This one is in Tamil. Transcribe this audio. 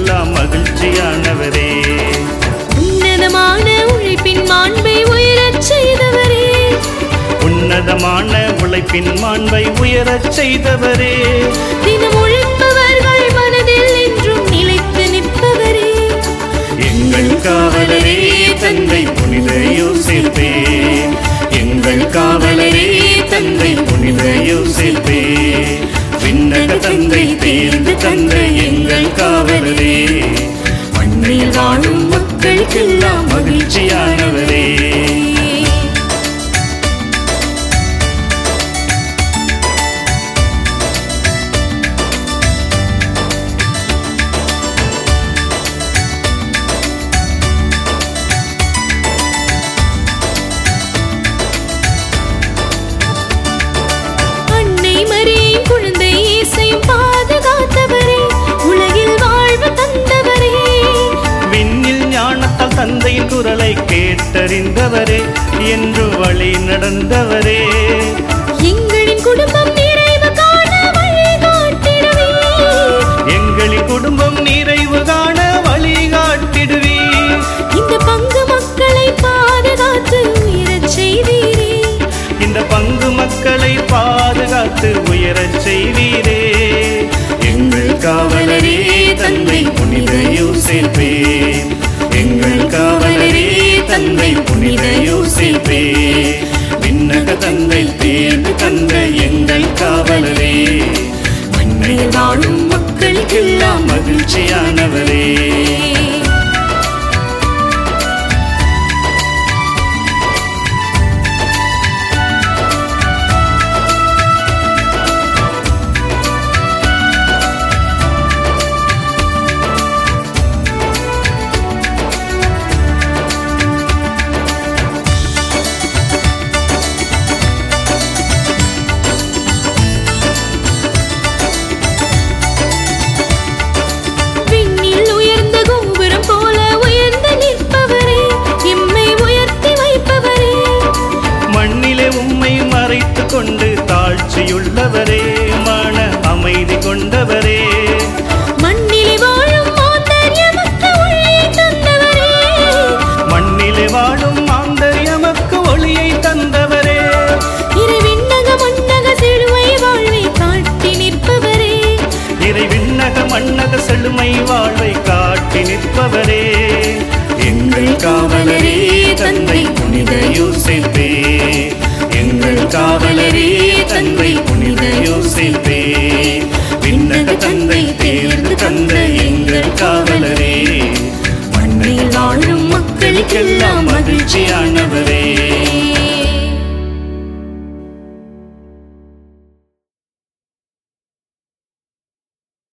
மக்களுக்கெல்லாம் மகிழ்ச்சியானவரே உன்னதமான உழைப்பின் மாண்பை உயரச் செய்தவரே உன்னதமான உழைப்பின் மாண்பை உயரச் செய்தவரே தினம் உழைப்பவர்கள் மனதில் என்றும் நிலைத்து நிற்பவரே எங்கள் காவலரே தந்தை புனித யோசிப்பே எங்கள் காவலரே தந்தை புனித யோசிப்பே விண்ணக தந்தை தேர்ந்து தந்த எங்கள் காவலரே மண்ணில் வாழும் மக்களுக்கெல்லாம் மகிழ்ச்சியானவரே அன்னை மரியின் குழந்தை இயேசையும் பாதுகாத்தவரே உலகில் வாழ்வு தந்தவரே விண்ணில் ஞானத்தால் தந்தையின் குரலை கேட்டறிந்தவரே என்று வழி நடந்தவரே எங்களின் குடும்பம் நிறைவு காண வழிகாட்டிடவே எங்களின் குடும்பம் நிறைவு காண வழிகாட்டிடுவீர் இந்த பங்கு மக்களை பாதுகாத்து உயரச் செய்தீரே இந்த பங்கு மக்களை பாதுகாத்து உயரச் செய்வீரே எங்கள் காவலரே தந்தை புனித யோசிப்பே எங்கள் காவலரே தந்தை புனித யோசிப்பே விண்ணக தந்தை தேர்ந்து தந்த எங்கள் காவலரே மண்ணில் வாழும் மக்களுக்கெல்லாம் மகிழ்ச்சியானவரே விண்ணில் உயர்ந்த கோபுரம் போல உயர்ந்து நிற்பவரே எம்மை உயர்த்தி வைப்பவரே மண்ணிலே உம்மை மறைத்து கொண்டு தாழ்ச்சியுள்ளவரே மன அமைதி கொண்டவரே மண்ணிலே வாழும் மாந்தர் எமக்கு ஒளியை தந்தவரே மண்ணிலே வாழும் மாந்தர் எமக்கு ஒளியை தந்தவரே இறை விண்ணக மண்ணக சிலுவை வாழ்வை காட்டி நிற்பவரே இறை விண்ணக மண்ணக செழுமை வாழ்வை காட்டி நிற்பவரே எங்கள் காவலரே தந்தை புனித யோசிப்பே எங்கள் காவலரே தந்தை புனித யோசிப்பே விண்ணக தந்தை தேர்ந்து தந்த எங்கள் காவலரே மண்ணில் வாழும் மக்களுக்கெல்லாம் மகிழ்ச்சியான